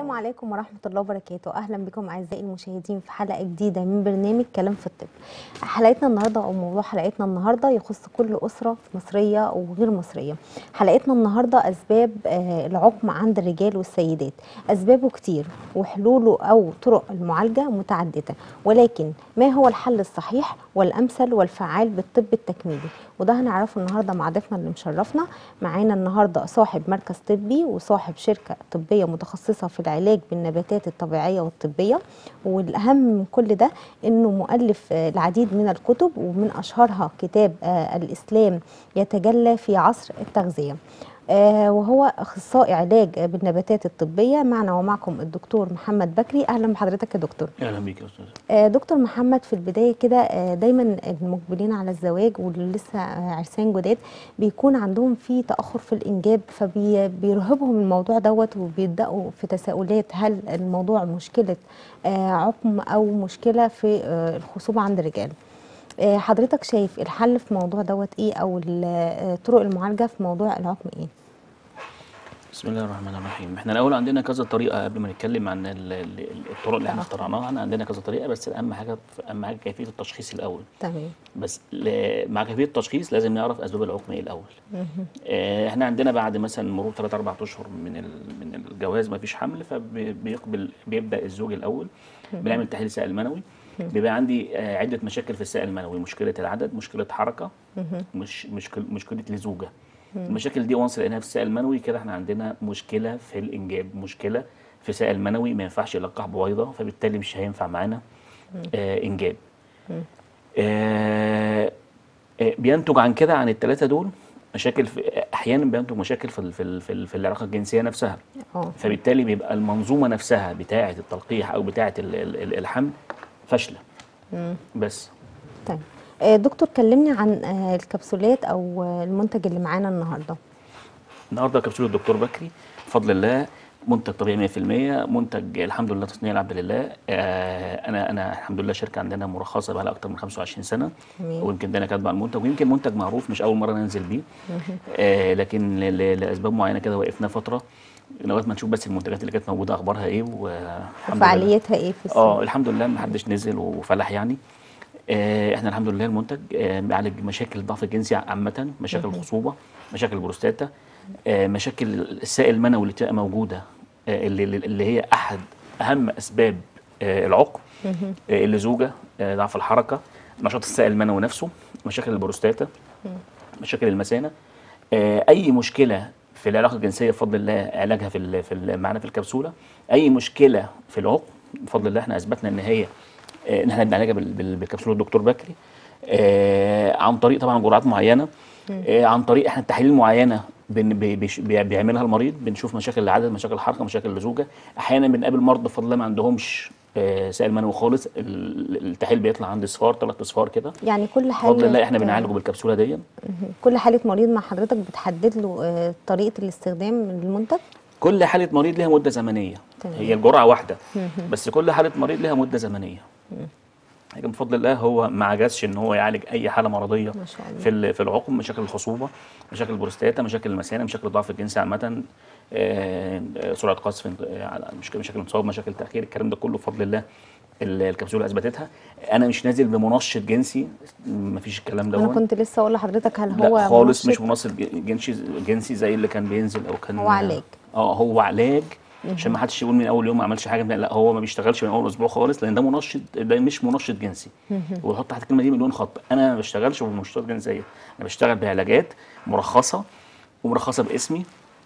السلام عليكم ورحمة الله وبركاته أهلا بكم أعزائي المشاهدين في حلقة جديدة من برنامج كلام في الطب حلقتنا النهاردة أو موضوع حلقتنا النهاردة يخص كل أسرة مصرية وغير مصرية حلقتنا النهاردة أسباب آه، العقم عند الرجال والسيدات أسبابه كتير وحلوله أو طرق المعالجة متعددة ولكن ما هو الحل الصحيح والأمثل والفعال بالطب التكميلي وده هنعرفه النهاردة مع ضيفنا اللي مشرفنا معانا النهاردة صاحب مركز طبي وصاحب شركة طبية متخصصة في العلاج بالنباتات الطبيعية والطبية والأهم من كل ده إنه مؤلف آه، العديد من الكتب ومن أشهرها كتاب آه، الإسلام يتجلى في عصر التغذية آه، وهو اخصائي علاج بالنباتات الطبيه معنا ومعكم الدكتور محمد بكري اهلا بحضرتك يا دكتور اهلا بيك يا استاذ آه، دكتور محمد في البدايه كده آه، دايما المقبلين على الزواج واللي لسه آه، عرسان جداد بيكون عندهم في تاخر في الانجاب فبيرهبهم الموضوع دوت وبيبداوا في تساؤلات هل الموضوع مشكله آه، عقم او مشكله في آه، الخصوبه عند الرجال آه، حضرتك شايف الحل في موضوع دوت ايه او ال- آه، طرق المعالجه في موضوع العقم ايه بسم الله الرحمن الرحيم احنا الاول عندنا كذا طريقه قبل ما نتكلم عن ال- ال- الطرق اللي احنا اخترعناها احنا عندنا كذا طريقه بس اهم حاجه اهم حاجه كيفيه التشخيص الاول تمام بس ل- مع كيفيه التشخيص لازم نعرف اسباب العقم ايه الاول اه احنا عندنا بعد مثلا مرور 3 4 اشهر من ال- من الجواز ما فيش حمل فبيقبل بيبدا الزوج الاول بنعمل تحليل سائل منوي بيبقى عندي آه، عده مشاكل في السائل المنوي مشكله العدد مشكله حركه مش مشكله مشكله لزوجه المشاكل دي وانس لقيناها في السائل المنوي كده احنا عندنا مشكله في الانجاب مشكله في سائل منوي ما ينفعش يلقح بويضه فبالتالي مش هينفع معانا آه انجاب آه آه، بينتج عن كده عن الثلاثه دول مشاكل في احيانا بينتج مشاكل في ال- في ال- في, ال- في العلاقه الجنسيه نفسها اه فبالتالي بيبقى المنظومه نفسها بتاعه التلقيح او بتاعه ال- ال- ال- الحمل فاشله بس طيب آه، دكتور كلمني عن آه، الكبسولات او آه، المنتج اللي معانا النهارده النهارده كبسوله الدكتور بكري بفضل الله منتج طبيعي 100% منتج الحمد لله تصنيع العبد لله آه انا انا الحمد لله شركه عندنا مرخصه بقى لها اكتر من 25 سنه تمام. ويمكن ده انا كاتبه على المنتج ويمكن منتج معروف مش اول مره ننزل بيه آه لكن ل- ل- لاسباب معينه كده وقفنا فتره لغايه ما نشوف بس المنتجات اللي كانت موجوده اخبارها ايه والحمد لله وفعاليتها ايه في السوق اه الحمد لله ما حدش نزل وفلح يعني آه احنا الحمد لله المنتج آه بيعالج مشاكل الضعف الجنسي عامه مشاكل الخصوبه مشاكل البروستاتا آه مشاكل السائل المنوي اللي بتبقى موجوده آه اللي, اللي هي احد اهم اسباب آه العقم آه اللزوجه آه ضعف الحركه نشاط السائل المنوي نفسه مشاكل البروستاتا مشاكل المثانه آه، اي مشكله في العلاقه الجنسيه بفضل الله علاجها في ال- في ال- معانا في الكبسوله اي مشكله في العقم بفضل الله احنا اثبتنا ان هي آه، ان احنا بنعالجها بال- بال- بالكبسوله الدكتور بكري آه، عن طريق طبعا جرعات معينه آه، عن طريق احنا تحاليل معينه بن- بي- بيش- بي- بيعملها المريض بنشوف مشاكل العدد مشاكل الحركه مشاكل اللزوجه احيانا بنقابل مرضى بفضل الله ما عندهمش آه، سائل منوي خالص ال- التحليل بيطلع عند اصفار ثلاث اصفار كده يعني كل حاله بفضل الله احنا بنعالجه بالكبسوله دي مهم. كل حاله مريض مع حضرتك بتحدد له آه، طريقه الاستخدام من المنتج كل حالة مريض لها مدة زمنية تمام. هي الجرعة واحدة بس كل حالة مريض لها مدة زمنية لكن بفضل الله هو ما عجزش ان هو يعالج اي حالة مرضية ما شاء الله. في ال- في العقم مشاكل الخصوبة مشاكل البروستاتا مشاكل المثانة مشاكل الضعف الجنسي عامة آه، آه، سرعة قذف آه، على- مشاكل مشاكل انصاب مشاكل تأخير الكلام ده كله بفضل الله ال- الكبسولة اثبتتها انا مش نازل بمنشط جنسي مفيش الكلام ده انا كنت لسه اقول لحضرتك هل هو لا خالص مش منشط؟ مناسب جنسي جنسي زي اللي كان بينزل او كان هو علاج. اه هو علاج عشان ما حدش يقول من اول يوم ما عملش حاجه لا هو ما بيشتغلش من اول اسبوع خالص لان ده منشط ده مش منشط جنسي ويحط تحت الكلمه دي مليون خط انا ما بشتغلش بمنشطات جنسيه انا بشتغل بعلاجات مرخصه ومرخصه باسمي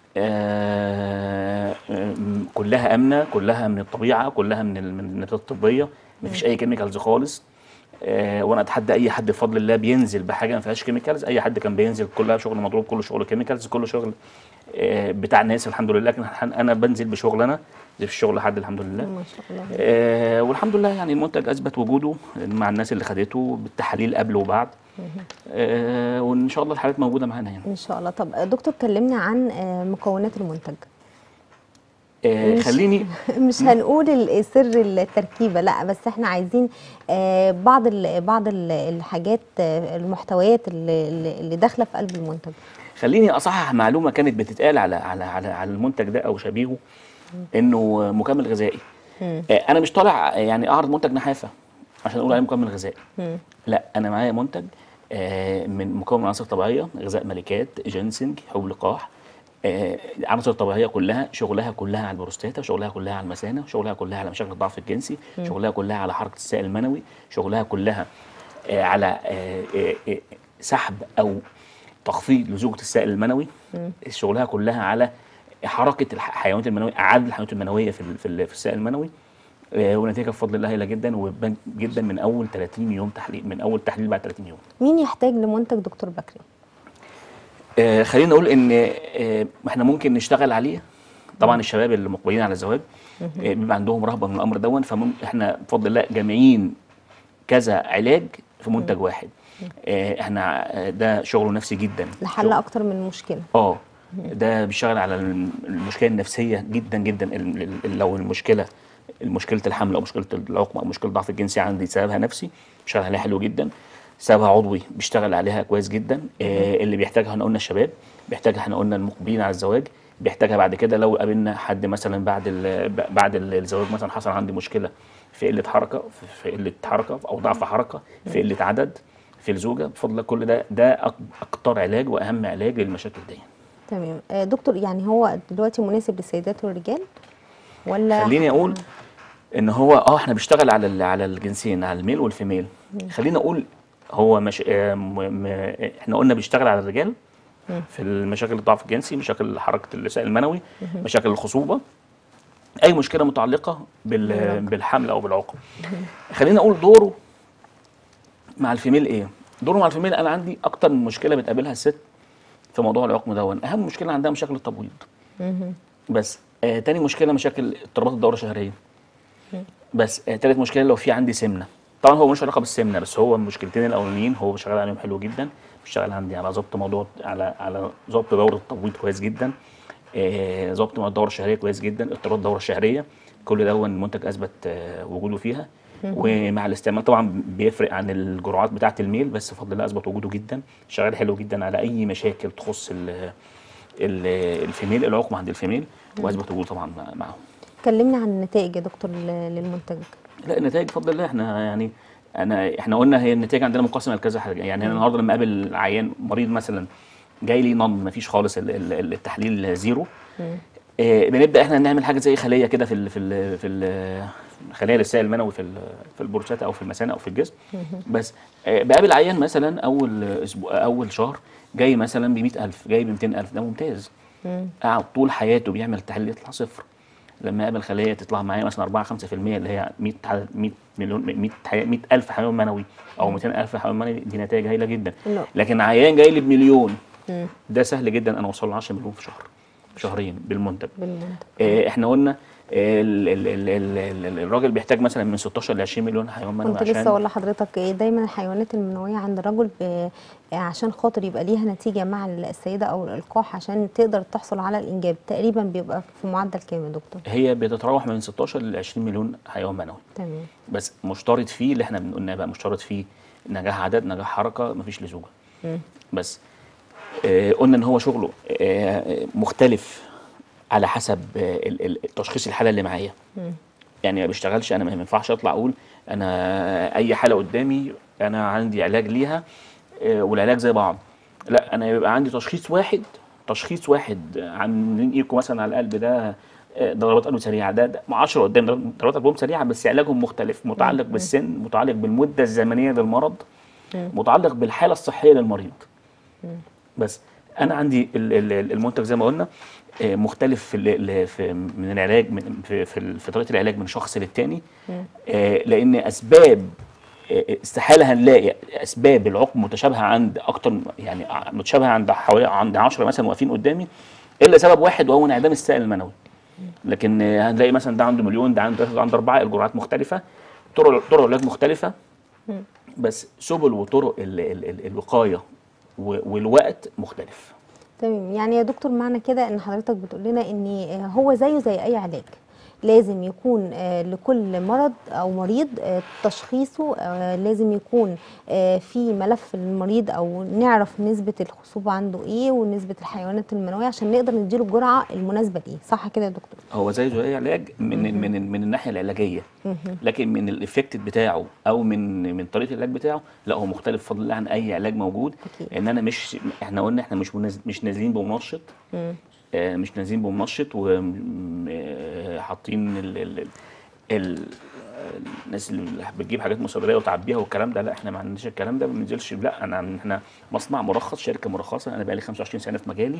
آه آه، كلها امنه كلها من الطبيعه كلها من ال- من النباتات الطبيه ما فيش اي كيميكالز خالص آه وانا اتحدى اي حد بفضل الله بينزل بحاجه ما فيهاش كيميكالز اي حد كان بينزل كلها شغل مضروب كله شغل كيميكالز كله شغل آه بتاع الناس الحمد لله لكن انا بنزل بشغل انا زي في الشغل حد الحمد لله ما شاء الله آه والحمد لله يعني المنتج اثبت وجوده مع الناس اللي خدته بالتحاليل قبل وبعد آه وان شاء الله الحالات موجوده معانا يعني ان شاء الله طب آه، دكتور كلمني عن آه، مكونات المنتج آه مش- خليني مش هنقول ال- سر التركيبه لا بس احنا عايزين آه، بعض ال بعض ال- الحاجات آه، المحتويات اللي, اللي اللي داخله في قلب المنتج خليني اصحح معلومه كانت بتتقال على على على, على المنتج ده او شبيهه انه مكمل غذائي مم. آه، انا مش طالع يعني اعرض منتج نحافه عشان اقول عليه مكمل غذائي مم. لا انا معايا منتج آه، من مكون من عناصر طبيعيه غذاء ملكات جينسنج حبوب لقاح آه، عناصر طبيعيه كلها شغلها كلها على البروستاتا شغلها كلها على المثانه شغلها كلها على مشاكل الضعف الجنسي شغلها كلها على حركه السائل المنوي شغلها كلها آه، على آه، آه، آه، سحب او تخفيض لزوجة السائل المنوي شغلها كلها على حركه الح- الحيوانات المنويه اعاده الحيوانات المنويه في ال- في ال- في السائل المنوي آه، ونتيجه بفضل الله هائله جدا وبان جدا من اول 30 يوم تحليل من اول تحليل بعد 30 يوم مين يحتاج لمنتج دكتور بكري آه، خلينا نقول ان آه، احنا ممكن نشتغل عليه طبعا الشباب اللي مقبلين على الزواج آه، بيبقى عندهم رهبه من الامر دون فاحنا بفضل الله جامعين كذا علاج في منتج واحد آه، احنا آه، ده شغله نفسي جدا لحل شغل- اكتر من مشكله اه ده بيشتغل على الم- المشكله النفسيه جدا جدا ال- ال- ال- لو المشكله مشكله الحمل او مشكله العقم او مشكله الضعف الجنسي عندي سببها نفسي بيشتغل عليها حلو جدا سببها عضوي بيشتغل عليها كويس جدا آه اللي بيحتاجها احنا قلنا الشباب بيحتاجها احنا قلنا المقبلين على الزواج بيحتاجها بعد كده لو قابلنا حد مثلا بعد ال- ب- بعد ال- الزواج مثلا حصل عندي مشكله في قله حركه في- في قله حركه او ضعف حركه في قله عدد في الزوجه بفضل الله كل ده ده أك- اكتر علاج واهم علاج للمشاكل دي تمام آه، دكتور يعني هو دلوقتي مناسب للسيدات والرجال ولا خليني اقول ان هو اه احنا بنشتغل على ال- على الجنسين على الميل والفيميل خلينا اقول هو مش آه، م- م- احنا قلنا بيشتغل على الرجال في المشاكل الضعف الجنسي مشاكل حركه السائل المنوي مشاكل الخصوبه اي مشكله متعلقه بال بالحمل او بالعقم خلينا اقول دوره مع الفيميل ايه دوره مع الفيميل انا عندي اكتر من مشكله بتقابلها الست في موضوع العقم دون اهم مشكله عندها مشاكل التبويض بس آه تاني مشكله مشاكل اضطرابات الدوره الشهريه بس آه تالت مشكله لو في عندي سمنه طبعا هو مش علاقه بالسمنه بس هو المشكلتين الاولانيين هو شغال عليهم حلو جدا بيشتغل عندي على ضبط موضوع على على ضبط دوره التبويض كويس جدا آه، ضبط موضوع الدوره الشهريه كويس جدا اضطراب الدوره الشهريه كل ده المنتج اثبت آه، وجوده فيها ومع الاستعمال طبعا بيفرق عن الجرعات بتاعه الميل بس بفضل الله اثبت وجوده جدا شغال حلو جدا على اي مشاكل تخص ال ال- الفيميل العقم عند الفيميل واثبت وجوده طبعا مع- معاهم كلمنا عن النتائج يا دكتور ل- للمنتج لا النتائج بفضل الله احنا يعني انا احنا قلنا هي النتائج عندنا منقسمه لكذا حاجه يعني انا النهارده لما اقابل عيان مريض مثلا جاي لي نون ما فيش خالص ال- ال- التحليل زيرو آه بنبدا احنا نعمل حاجه زي خليه كده في ال في ال في ال خليه للسائل المنوي في ال- في البروستاتا او في المثانه او في الجسم بس آه بقابل عيان مثلا اول اسبوع اول شهر جاي مثلا ب 100000 جاي ب 200000 ده ممتاز قعد طول حياته بيعمل تحليل يطلع صفر لما اقابل خليه تطلع معايا مثلا 4 5% اللي هي 100 عدد 100 مليون 100 حي- 100000 حيوان منوي او 200000 حيوان منوي دي نتائج هايله جدا لا. لكن عيان جاي لي بمليون ده سهل جدا انا اوصل له 10 مليون في شهر شهرين بالمنتج بالمنتج آه، احنا قلنا آه، ال- ال- ال- ال- ال- الراجل بيحتاج مثلا من 16 ل 20 مليون حيوان منوي كنت عشان لسه اقول لحضرتك إيه، دايما الحيوانات المنويه عند الرجل ب... عشان خاطر يبقى ليها نتيجه مع السيده او الالقاح عشان تقدر تحصل على الانجاب تقريبا بيبقى في معدل كام يا دكتور هي بتتراوح من 16 ل 20 مليون حيوان منوي تمام بس مشترط فيه اللي احنا قلناه بقى مشترط فيه نجاح عدد نجاح حركه مفيش لزوجه بس آه قلنا ان هو شغله آه مختلف على حسب آه ال- ال- تشخيص الحاله اللي معايا يعني ما بيشتغلش انا ما ينفعش اطلع اقول انا اي حاله قدامي انا عندي علاج ليها آه والعلاج زي بعض لا انا يبقى عندي تشخيص واحد تشخيص واحد عاملين ايكو مثلا على القلب ده آه، ضربات قلب سريعه ده, ده 10 قدام ضربات قلبهم سريعه بس علاجهم مختلف متعلق بالسن متعلق بالمده الزمنيه للمرض متعلق بالحاله الصحيه للمريض بس انا عندي ال- ال- المنتج زي ما قلنا آه، مختلف في, ال- ال- في من العلاج من في, في, ال- في طريقه العلاج من شخص للتاني آه، لان اسباب آه، استحاله هنلاقي اسباب العقم متشابهه عند اكتر يعني ع- متشابهه عند حوالي عند 10 مثلا واقفين قدامي الا سبب واحد وهو انعدام السائل المنوي لكن آه، هنلاقي مثلا ده عنده مليون ده عنده ده عنده اربعه الجرعات مختلفه طرق طرق العلاج مختلفه بس سبل وطرق ال ال ال الوقايه و- والوقت مختلف تمام يعني يا دكتور معنى كده ان حضرتك بتقول لنا ان هو زيه زي اي علاج لازم يكون آه، لكل مرض او مريض آه، تشخيصه آه، لازم يكون آه، في ملف المريض او نعرف نسبه الخصوبه عنده ايه ونسبه الحيوانات المنويه عشان نقدر نديله الجرعه المناسبه ليه صح كده يا دكتور هو زي زي اي علاج من من من الناحيه العلاجيه لكن من الافكت بتاعه او من من طريقه العلاج بتاعه لا هو مختلف بفضل الله عن اي علاج موجود أكيد. ان انا مش احنا قلنا احنا مش منز- مش نازلين بمنشط آه، مش نازلين بمنشط وحاطين ال ال ال ال الناس اللي بتجيب حاجات مصدريه وتعبيها والكلام ده لا احنا ما عندناش الكلام ده ما بننزلش لا انا احنا مصنع مرخص شركه مرخصه انا بقالي 25 سنه في مجالي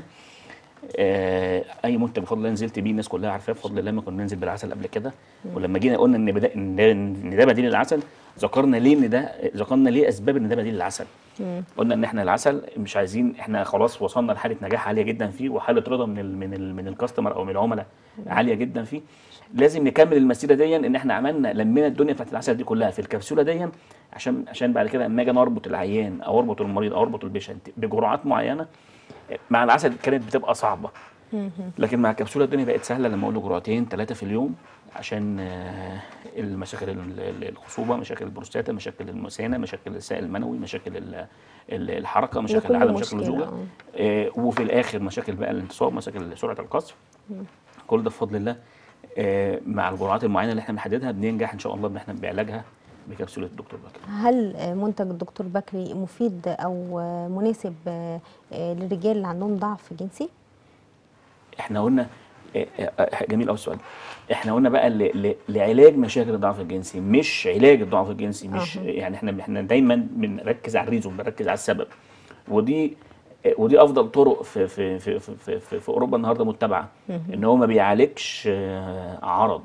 آه، اي منتج بفضل الله نزلت بيه الناس كلها عارفاه بفضل الله ما كنا ننزل بالعسل قبل كده ولما جينا قلنا ان بدا ان ده, إن ده بديل العسل ذكرنا ليه ان ده ذكرنا ليه اسباب ان ده بديل العسل قلنا ان احنا العسل مش عايزين احنا خلاص وصلنا لحاله نجاح عاليه جدا فيه وحاله رضا من ال من ال من الكاستمر او من العملاء عاليه جدا فيه لازم نكمل المسيره دي ان احنا عملنا لمينا الدنيا بتاعت العسل دي كلها في الكبسوله دي عشان عشان بعد كده اما اجي أنا اربط العيان او اربط المريض او اربط البيشنت بجرعات معينه مع العسل كانت بتبقى صعبه لكن مع الكبسوله الدنيا بقت سهله لما اقول له جرعتين ثلاثه في اليوم عشان آه، المشاكل ال- ال- الخصوبه مشاكل البروستاتا مشاكل المثانه مشاكل السائل المنوي مشاكل ال- ال- الحركه مشاكل لكل عدم مشاكل مشكلة، الزوجه آه، وفي الاخر مشاكل بقى الانتصاب مشاكل سرعه القذف كل ده بفضل الله آه، مع الجرعات المعينه اللي احنا بنحددها بننجح ان شاء الله ان احنا بعلاجها بكبسوله الدكتور بكر هل آه، منتج الدكتور بكري مفيد او آه، مناسب آه، آه، للرجال اللي عندهم ضعف جنسي احنا قلنا آه، آه، آه، جميل قوي السؤال احنا قلنا بقى ل- ل- لعلاج مشاكل الضعف الجنسي مش علاج الضعف الجنسي مش أها. يعني احنا احنا دايما بنركز على الريزون بنركز على السبب ودي آه، ودي افضل طرق في في في في, في, في, في اوروبا النهارده متبعه ان هو ما بيعالجش آه، عرض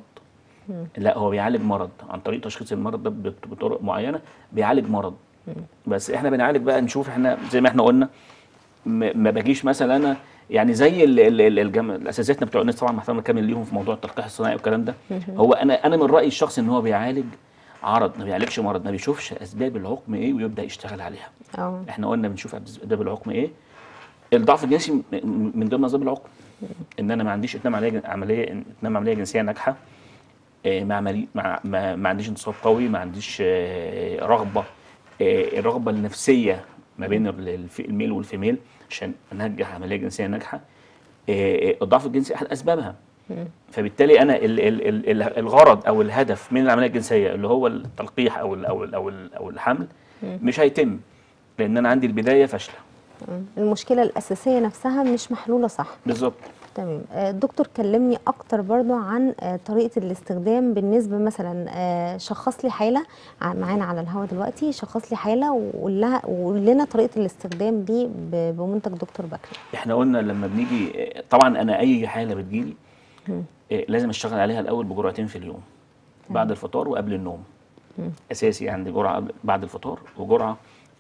لا هو بيعالج مرض عن طريق تشخيص المرض ده بط- بطرق معينه بيعالج مرض بس احنا بنعالج بقى نشوف احنا زي ما احنا قلنا ما ما باجيش مثلا انا يعني زي ال- ال- ال- الجم... الاساتذتنا بتوع الناس طبعا محترم كامل ليهم في موضوع التلقيح الصناعي والكلام ده هو انا انا من رايي الشخصي ان هو بيعالج عرض ما بيعالجش مرض ما بيشوفش اسباب العقم ايه ويبدا يشتغل عليها اه احنا قلنا بنشوف اسباب العقم ايه الضعف الجنسي م- م- من ضمن اسباب العقم ان انا ما عنديش اتمام عمليه عمليه اتمام عمليه جنسيه ناجحه آه، ما عملي ما, ما, ما عنديش انتصاب قوي ما عنديش آه، رغبه آه، الرغبه النفسيه ما بين ال- الف- الميل والفيميل عشان انجح عمليه جنسيه ناجحه آه، آه، الضعف الجنسي احد اسبابها فبالتالي انا ال ال ال ال الغرض او الهدف من العمليه الجنسيه اللي هو التلقيح او ال او ال او, ال أو الحمل مش هيتم لان انا عندي البدايه فاشله مم. المشكله الاساسيه نفسها مش محلوله صح بالظبط تمام آه، الدكتور كلمني اكتر برضو عن آه، طريقه الاستخدام بالنسبه مثلا آه، شخص لي حاله ع- معانا على الهواء دلوقتي شخص لي حاله وقول لها وقول لنا طريقه الاستخدام دي ب- بمنتج دكتور بكري احنا قلنا لما بنيجي طبعا انا اي حاله بتجيلي إيه، لازم اشتغل عليها الاول بجرعتين في اليوم بعد الفطار وقبل النوم اساسي عندي جرعه قبل- بعد الفطار وجرعه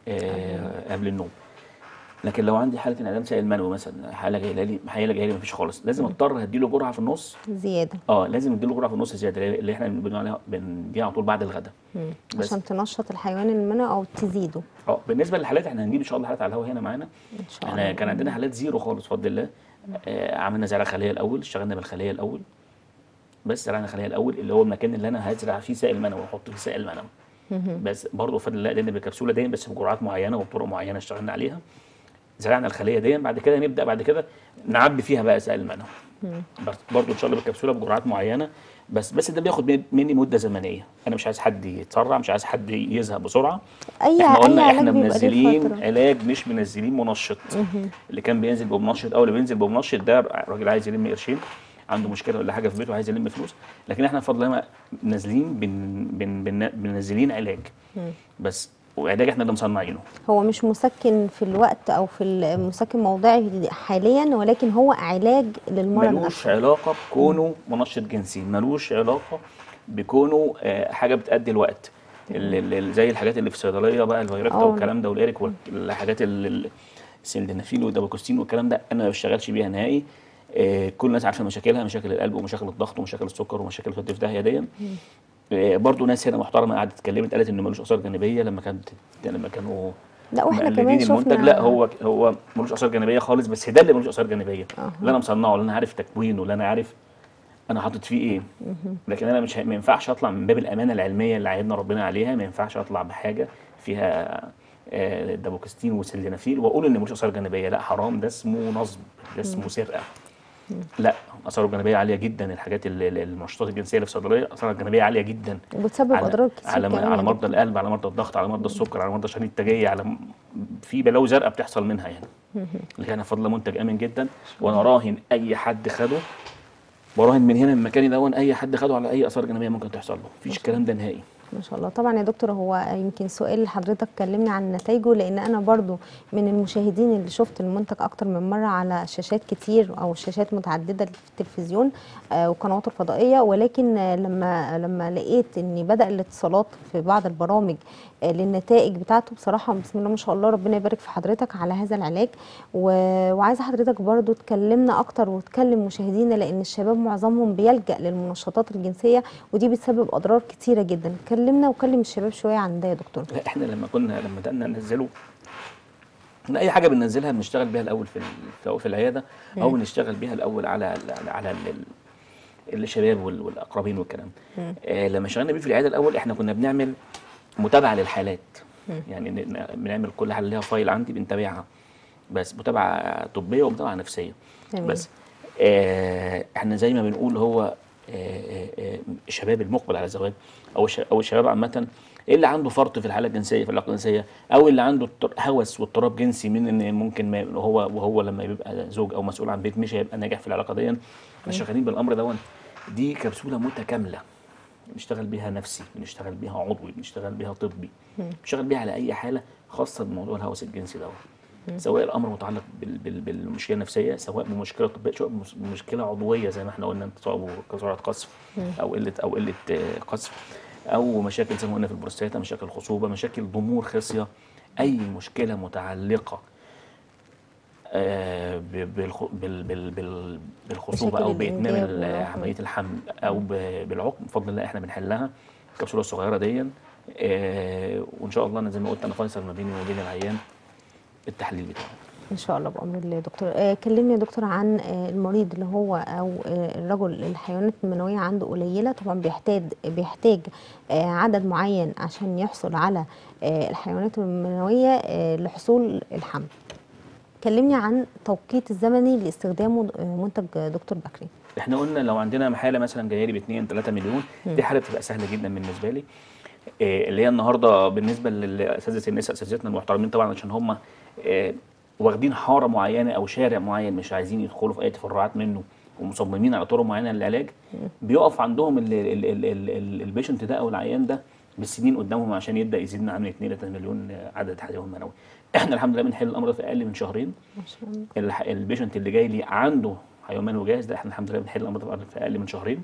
آه قبل النوم لكن لو عندي حاله انعدام سائل منوي مثلا حاله جايه لي حاله جايه لي مفيش خالص لازم اضطر اديله جرعه في النص زياده اه لازم اديله جرعه في النص زياده اللي احنا بنقول عليها بنديها على طول بعد الغداء بس. عشان تنشط الحيوان المنوي او تزيده اه بالنسبه للحالات احنا هنجيب ان شاء الله حالات على الهواء هنا معانا ان شاء احنا الله كان عندنا حالات زيرو خالص بفضل الله آه عملنا زرع خليه الاول اشتغلنا بالخليه الاول بس زرعنا الخليه الاول اللي هو المكان اللي انا هزرع فيه سائل منوي واحط فيه سائل منوي بس برضه بفضل الله قدرنا بالكبسوله دي بس بجرعات معينه وبطرق معينه اشتغلنا عليها زرعنا الخليه دي بعد كده نبدا بعد كده نعبي فيها بقى سائل منوي بس برضه ان شاء الله بالكبسوله بجرعات معينه بس بس ده بياخد من- مني مده زمنيه انا مش عايز حد يتسرع مش عايز حد يزهق بسرعه اي احنا اي قلنا علاج احنا بيبقى ليه منزلين فترة. علاج مش منزلين منشط اللي كان بينزل بمنشط او اللي بينزل بمنشط ده راجل عايز يلم قرشين عنده مشكله ولا حاجه في بيته عايز يلم فلوس لكن احنا بفضل الله نازلين بن بن بن بننزلين علاج بس وعلاج احنا اللي مصنعينه هو مش مسكن في الوقت او في المسكن موضعي حاليا ولكن هو علاج للمرض ملوش نفسه علاقه بكونه منشط جنسي ملوش علاقه بكونه آه، حاجه بتأدي الوقت ال- ال- ال- زي الحاجات اللي في الصيدليه بقى الفيروكتا اه. والكلام ده والاريك والحاجات ال- ال- السلدنافيل والداباكوستين والكلام ده انا ما بشتغلش بيها نهائي آه، كل الناس عارفه مشاكلها مشاكل القلب ومشاكل الضغط ومشاكل السكر ومشاكل الفت في داهيه دي آه، برضو ناس هنا محترمه قعدت اتكلمت قالت انه ملوش اثار جانبيه لما كانت لما كانوا لا واحنا مقلدين كمان المنتج شفنا لا هو هو ملوش اثار جانبيه خالص بس ده اللي ملوش اثار جانبيه أها. اللي انا مصنعه اللي انا عارف تكوينه اللي انا عارف انا حاطط فيه ايه لكن انا مش ه- ما ينفعش اطلع من باب الامانه العلميه اللي عاهدنا ربنا عليها ما ينفعش اطلع بحاجه فيها آه، دابوكستين وسلينافيل واقول ان ملوش اثار جانبيه لا حرام ده اسمه نصب ده اسمه سرقه لا اثاره الجانبيه عاليه جدا الحاجات ال- ال- المنشطات الجنسيه اللي في الصيدليه اثارها الجانبيه عاليه جدا وبتسبب على اضرار كتير على, كمان على يا مرضى دكتور. القلب على مرضى الضغط على مرضى السكر على مرضى شرايين التاجيه على م- في بلاوي زرقاء بتحصل منها يعني اللي كان فضل منتج امن جدا وانا راهن اي حد خده براهن من هنا من مكاني دون اي حد خده على اي اثار جانبيه ممكن تحصل له مفيش الكلام ده نهائي ما شاء الله طبعا يا دكتور هو يمكن سؤال اللي حضرتك كلمني عن نتائجه لان انا برضو من المشاهدين اللي شفت المنتج اكتر من مره على شاشات كتير او شاشات متعدده في التلفزيون آه، والقنوات الفضائيه ولكن آه، لما لما لقيت ان بدا الاتصالات في بعض البرامج آه، للنتائج بتاعته بصراحه بسم الله ما شاء الله ربنا يبارك في حضرتك على هذا العلاج و- وعايزه حضرتك برضو تكلمنا اكتر وتكلم مشاهدينا لان الشباب معظمهم بيلجا للمنشطات الجنسيه ودي بتسبب اضرار كتيره جدا كلمنا وكلم الشباب شويه عن ده يا دكتور لا احنا لما كنا لما بدانا ننزله إن اي حاجه بننزلها بنشتغل بيها الاول في ال- في العياده او بنشتغل بيها الاول على على, على ال- ال- الشباب وال- والاقربين والكلام آه لما اشتغلنا بيه في العياده الاول احنا كنا بنعمل متابعه للحالات يعني ن- ن- بنعمل كل حاله ليها فايل عندي بنتابعها بس متابعه طبيه ومتابعه نفسيه تمام. بس آه احنا زي ما بنقول هو آه، آه، آه، الشباب المقبل على الزواج او الش- او الشباب عامه اللي عنده فرط في الحاله الجنسيه في العلاقه الجنسيه او اللي عنده اضطر- هوس واضطراب جنسي من ان ممكن ما هو وهو لما بيبقى زوج او مسؤول عن بيت مش هيبقى ناجح في العلاقه دي احنا شغالين بالامر دون دي كبسوله متكامله بنشتغل بيها نفسي بنشتغل بيها عضوي بنشتغل بيها طبي بنشتغل بيها على اي حاله خاصه بموضوع الهوس الجنسي دوت سواء الامر متعلق بال بال بالمشكله النفسيه سواء بمشكله طبيه سواء بمس- بمشكله عضويه زي ما احنا قلنا انتصاب وكسرعه قصف او قله او قله آه، قصف او مشاكل زي ما قلنا في البروستاتا مشاكل خصوبه مشاكل ضمور خصيه اي مشكله متعلقه آه، ب- بالخ- بال- بال- بال- بالخصوبه مشاكل او باتمام الإنجاب ال- والعقم. عمليه الحمل او ب- بالعقم بفضل الله احنا بنحلها الكبسوله الصغيره دي آه، وان شاء الله انا زي ما قلت انا فيصل ما بيني وبين العيان التحليل بتاعه ان شاء الله بامر الله يا دكتور آه كلمني يا دكتور عن آه المريض اللي هو او آه الرجل الحيوانات المنويه عنده قليله طبعا بيحتاج بيحتاج آه عدد معين عشان يحصل على آه الحيوانات المنويه آه لحصول الحمل كلمني عن توقيت الزمني لاستخدامه آه منتج دكتور بكري احنا قلنا لو عندنا حاله مثلا جايه لي ب 2 3 مليون دي حاله بتبقى سهله جدا بالنسبه لي إيه اللي هي النهارده بالنسبه لاساتذه النساء اساتذتنا المحترمين طبعا عشان هم إيه واخدين حاره معينه او شارع معين مش عايزين يدخلوا في اي تفرعات منه ومصممين على طرق معينه للعلاج بيقف عندهم ال- ال- ال- ال- ال- البيشنت ده او العيان ده بالسنين قدامهم عشان يبدا يزيد عنه 2 3 مليون عدد حيوان منوي احنا الحمد لله بنحل الامر ده في اقل من شهرين ما شاء الله الح- البيشنت اللي جاي لي عنده حيوان منوي جاهز ده احنا الحمد لله بنحل الامر ده في اقل من شهرين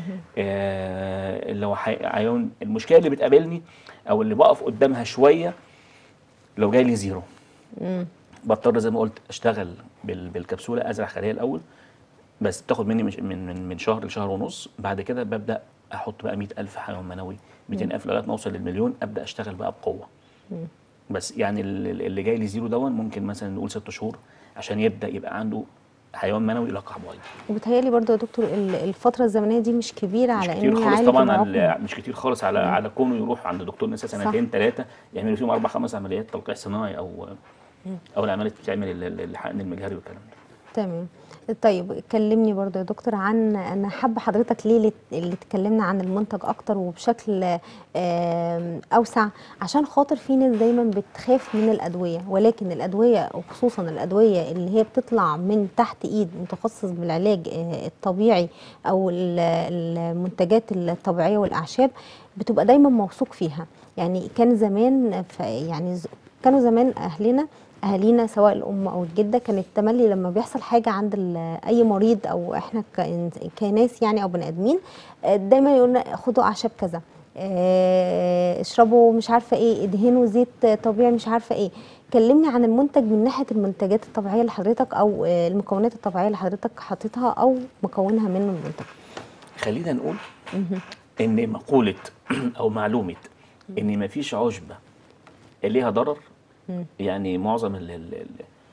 آه اللي هو حي- حيوان المشكله اللي بتقابلني او اللي بقف قدامها شويه لو جاي لي زيرو بضطر زي ما قلت اشتغل بال- بالكبسوله ازرع خليه الاول بس بتاخد مني مش- من من من شهر لشهر ونص بعد كده ببدا احط بقى 100000 حيوان منوي 200000 لغايه ما اوصل للمليون ابدا اشتغل بقى بقوه بس يعني ال- ال- اللي جاي لي زيرو دون ممكن مثلا نقول ست شهور عشان يبدا يبقى عنده حيوان منوي لقح بويض وبتهيألي برضو يا دكتور ال- الفتره الزمنيه دي مش كبيره مش على كتير انه خالص يعالج طبعا العقم على مش كتير خالص على على كونه يروح عند دكتور نساء سنتين ثلاثه يعمل فيهم اربع خمس عمليات تلقيح صناعي او او العمليات بتعمل ال- ال- الحقن المجهري والكلام ده تمام طيب كلمني برضو يا دكتور عن انا حابه حضرتك ليه اللي- اللي اتكلمنا عن المنتج اكتر وبشكل آم، اوسع عشان خاطر في ناس دايما بتخاف من الادويه ولكن الادويه وخصوصا الادويه اللي هي بتطلع من تحت ايد متخصص بالعلاج آه، الطبيعي او ال- المنتجات الطبيعيه والاعشاب بتبقى دايما موثوق فيها يعني كان زمان ف- يعني ز- كانوا زمان اهلنا اهالينا سواء الام او الجده كانت تملي لما بيحصل حاجه عند ال- اي مريض او احنا كإن- كناس يعني او بني ادمين آه، دايما يقولنا خدوا اعشاب كذا آه، اشربوا مش عارفه ايه ادهنوا زيت طبيعي مش عارفه ايه كلمني عن المنتج من ناحيه المنتجات الطبيعيه اللي حضرتك او آه، المكونات الطبيعيه اللي حضرتك حاططها او مكونها منه المنتج خلينا نقول ان مقوله او معلومه ان مفيش عشبه ليها ضرر يعني معظم ال ال ال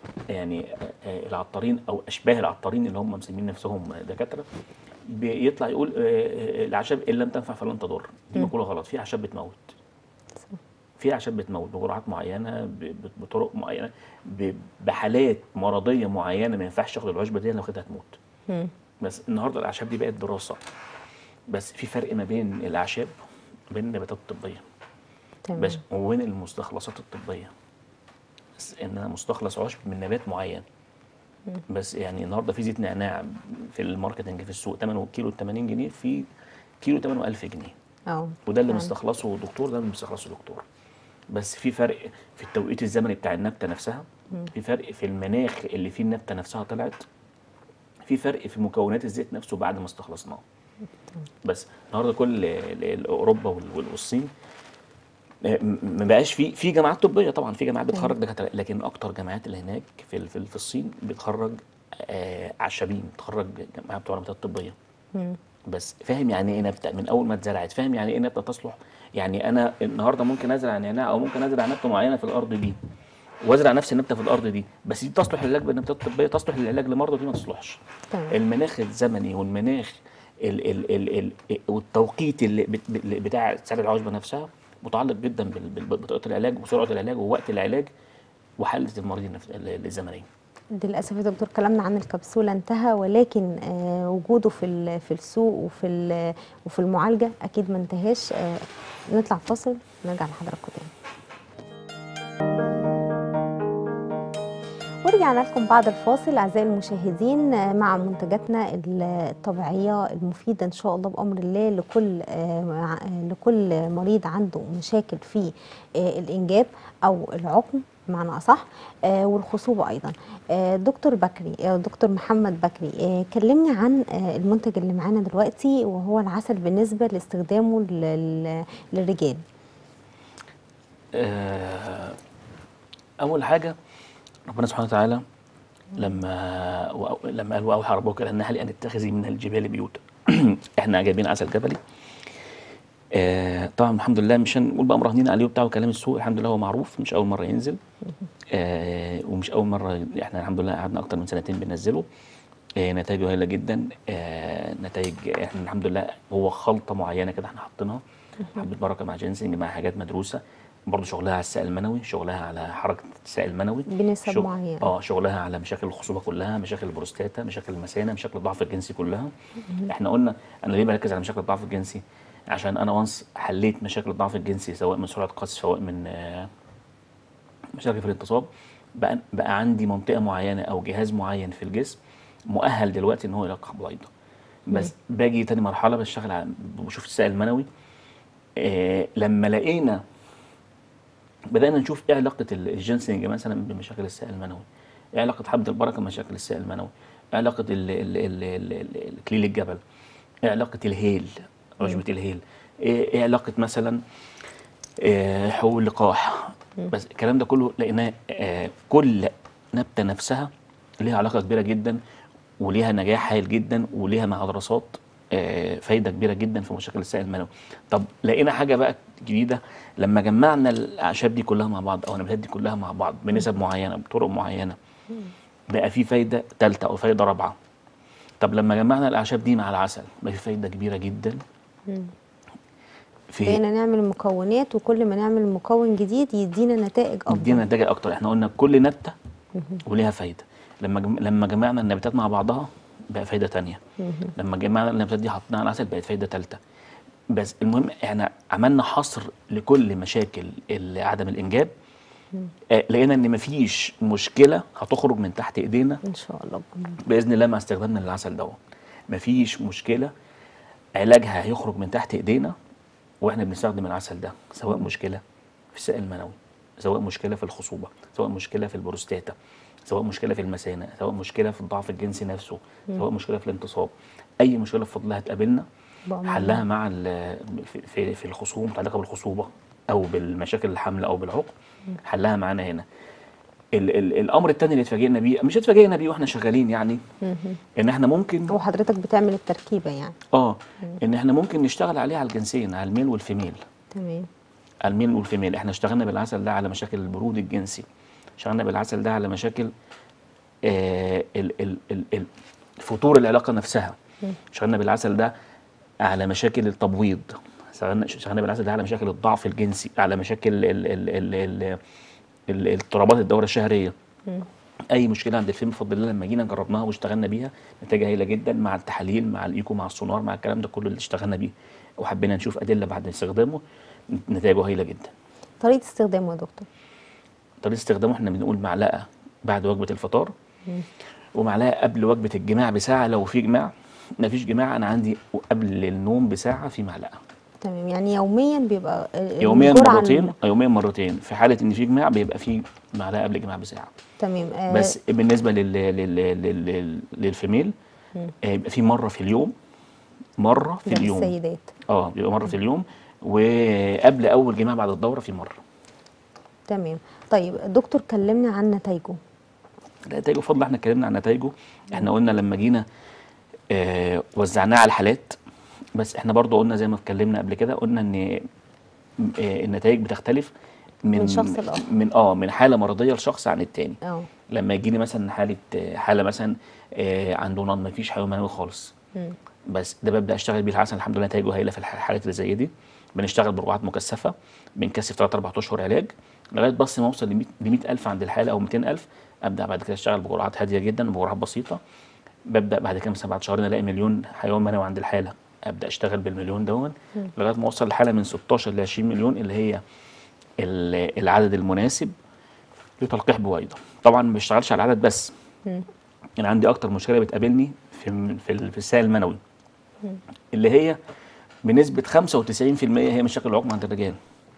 يعني آه، العطارين او اشباه العطارين اللي هم مسمين نفسهم دكاتره بيطلع يقول آه، آه، الاعشاب ان لم تنفع فلن تضر دي مقوله غلط في اعشاب بتموت في اعشاب بتموت بجرعات معينه ب- ب- بطرق معينه ب- بحالات مرضيه معينه ما ينفعش تاخد العشبه دي لو خدتها تموت مم. بس النهارده الاعشاب دي بقت دراسه بس في فرق ما بين الاعشاب وبين النباتات الطبيه تمام بس وبين المستخلصات الطبيه بس ان انا مستخلص عشب من نبات معين بس يعني النهارده في زيت نعناع في الماركتنج في السوق ثمنه كيلو 80 جنيه في كيلو ثمنه 1000 جنيه اه وده اللي فعلا. مستخلصه دكتور ده اللي مستخلصه دكتور بس في فرق في التوقيت الزمني بتاع النبته نفسها في فرق في المناخ اللي فيه النبته نفسها طلعت في فرق في مكونات الزيت نفسه بعد ما استخلصناه بس النهارده كل ال- ال- اوروبا وال- وال- والصين آه، م- ما بقاش في في جامعات طبيه طبعا في جامعات بتخرج دكاتره لكن اكتر جامعات اللي هناك في ال- في, ال- في الصين بتخرج آه عشابين بتخرج جامعات بتوع نباتات طبيه مم. بس فاهم يعني ايه نبته من اول ما اتزرعت فاهم يعني ايه نبته تصلح يعني انا النهارده ممكن ازرع نعناع او ممكن ازرع نبته معينه في الارض دي وازرع نفس النبته في الارض دي بس دي تصلح للعلاج بالنباتات الطبيه تصلح للعلاج لمرضى دي ما تصلحش تمام المناخ الزمني والمناخ ال ال ال ال والتوقيت اللي بت- اللي بتاع سعر العشبه نفسها متعلق جدا بال- بال- بطريقه العلاج وسرعه العلاج ووقت العلاج وحاله المريض النفس- ال- الزمنيه للاسف يا دكتور كلامنا عن الكبسوله انتهى ولكن آه وجوده في ال- في السوق وفي ال- وفي المعالجه اكيد ما انتهاش آه نطلع فاصل نرجع لحضراتكم تاني ورجعنا لكم بعد الفاصل اعزائي المشاهدين آه، مع منتجاتنا ال- الطبيعيه المفيده ان شاء الله بامر الله لكل آه، مع- آه، لكل مريض عنده مشاكل في آه، الانجاب او العقم بمعنى اصح آه، والخصوبه ايضا آه، دكتور بكري آه، دكتور محمد بكري آه، كلمني عن آه، المنتج اللي معانا دلوقتي وهو العسل بالنسبه لاستخدامه لل- للرجال آه، اول حاجه ربنا سبحانه وتعالى لما وأو- لما قال واوحى ربك الى النحل ان اتخذي من الجبال بيوتا احنا جايبين عسل جبلي آه طبعا الحمد لله مش هنقول بقى مراهنين عليه وبتاع وكلام السوق الحمد لله هو معروف مش اول مره ينزل آه ومش اول مره احنا الحمد لله قعدنا اكتر من سنتين بننزله آه نتائجه هايله جدا آه نتائج احنا الحمد لله هو خلطه معينه كده احنا حاطينها حبه بركه مع جينسنج مع حاجات مدروسه برضه شغلها على السائل المنوي شغلها على حركه السائل المنوي بنسب شغل- معينة. اه شغلها على مشاكل الخصوبه كلها مشاكل البروستاتا مشاكل المثانه مشاكل الضعف الجنسي كلها احنا قلنا انا ليه بركز على مشاكل الضعف الجنسي عشان انا وانس حليت مشاكل الضعف الجنسي سواء من سرعه قذف سواء من آه، مشاكل في الانتصاب بقى بقى عندي منطقه معينه او جهاز معين في الجسم مؤهل دلوقتي ان هو يلقح بويضه بس باجي تاني مرحله بشتغل على بشوف السائل المنوي آه لما لقينا بدأنا نشوف ايه علاقة ال- الجنسنج مثلا بمشاكل السائل المنوي ايه علاقة حبة البركة بمشاكل السائل المنوي ايه علاقة ال- ال- ال- ال- ال- الكليل الجبل ايه علاقة الهيل عشبة الهيل ايه إيه علاقة مثلا آه، حبوب اللقاح بس الكلام ده كله لقيناه آه، كل نبتة نفسها ليها علاقة كبيرة جدا وليها نجاح هائل جدا وليها مع دراسات آه، فايدة كبيرة جدا في مشاكل السائل المنوي طب لقينا حاجة بقى جديدة لما جمعنا الأعشاب دي كلها مع بعض أو النباتات دي كلها مع بعض بنسب معينة بطرق معينة بقى في فايدة ثالثة أو فايدة رابعة طب لما جمعنا الأعشاب دي مع العسل بقى في فايدة كبيرة جدا في بقينا نعمل مكونات وكل ما نعمل مكون جديد يدينا نتائج افضل يدينا نتائج اكتر احنا قلنا كل نبته وليها فايده لما جم... لما جمعنا النباتات مع بعضها بقى فايده تانية لما جمعنا النباتات دي حطيناها على العسل بقت فايده ثالثه بس المهم احنا عملنا حصر لكل مشاكل ال- عدم الانجاب آه، لقينا ان مفيش مشكله هتخرج من تحت ايدينا ان شاء الله باذن الله مع استخدامنا للعسل دوت مفيش مشكله علاجها هيخرج من تحت ايدينا واحنا بنستخدم العسل ده سواء مشكله في السائل المنوي سواء مشكله في الخصوبه سواء مشكله في البروستاتا سواء مشكله في المثانه سواء مشكله في الضعف الجنسي نفسه سواء مشكله في الانتصاب اي مشكله بفضل الله هتقابلنا بأمر حلها مع ال- في- في في الخصوبه متعلقه بالخصوبه او بالمشاكل الحمل او بالعقم حلها معانا هنا ال ال الامر الثاني اللي اتفاجئنا بيه مش اتفاجئنا بيه واحنا شغالين يعني ان احنا ممكن هو حضرتك بتعمل التركيبه يعني اه ان احنا ممكن نشتغل عليه على الجنسين على الميل والفيميل تمام على الميل والفيميل احنا اشتغلنا بالعسل ده على مشاكل البرود الجنسي اشتغلنا بالعسل ده على مشاكل آه ال- ال- ال- ال- فتور العلاقه نفسها اشتغلنا بالعسل ده على مشاكل التبويض اشتغلنا اشتغلنا بالعسل ده على مشاكل الضعف الجنسي على مشاكل ال ال ال ال ال اضطرابات الدوره الشهريه اي مشكله عند الفيلم بفضل الله لما جينا جربناها واشتغلنا بيها نتائجها هايله جدا مع التحاليل مع الايكو مع السونار مع الكلام ده كله اللي اشتغلنا بيه وحبينا نشوف ادله بعد استخدامه نتائجه هايله جدا طريقه استخدامه يا دكتور طريقه استخدامه احنا بنقول معلقه بعد وجبه الفطار ومعلقه قبل وجبه الجماع بساعه لو في جماع ما فيش جماع انا عندي قبل النوم بساعه في معلقه تمام يعني يوميا بيبقى ال- يوميا الجرعة مرتين ال- يوميا مرتين في حاله ان في جماع بيبقى في معلقه قبل الجماع بساعه تمام آه، بس بالنسبه لل لل لل لل للفيميل آه، يبقى في مره في اليوم مره في ده اليوم للسيدات اه بيبقى مره في اليوم وقبل اول جماع بعد الدوره في مره تمام طيب دكتور كلمنا عن نتائجه نتائجه بفضل احنا اتكلمنا عن نتائجه احنا قلنا لما جينا آه وزعناه على الحالات بس احنا برضو قلنا زي ما اتكلمنا قبل كده قلنا ان آه النتائج بتختلف من من شخص لآخر. من اه من حاله مرضيه لشخص عن التاني اه لما يجيني مثلا حاله آه، حاله مثلا آه، عنده نض مفيش حيوان منوي خالص بس ده ببدا اشتغل بيه الحسن الحمد لله نتائجه هايله في الح- الحالات اللي زي دي بنشتغل برجعات مكثفه بنكثف 3 4 اشهر علاج لغايه بس ما اوصل ل 100000 عند الحاله او 200000 ابدا بعد كده اشتغل بجرعات هاديه جدا وبجرعات بسيطه ببدا بعد كده مثلا بعد شهرين الاقي مليون حيوان منوي عند الحاله ابدا اشتغل بالمليون دون لغايه ما اوصل لحاله من 16 ل 20 مليون اللي هي ال- العدد المناسب لتلقيح بويضه طبعا ما بشتغلش على العدد بس انا عندي اكتر مشكله بتقابلني في في ال- في السائل المنوي اللي هي بنسبه 95% هي مشاكل العقم عند الرجال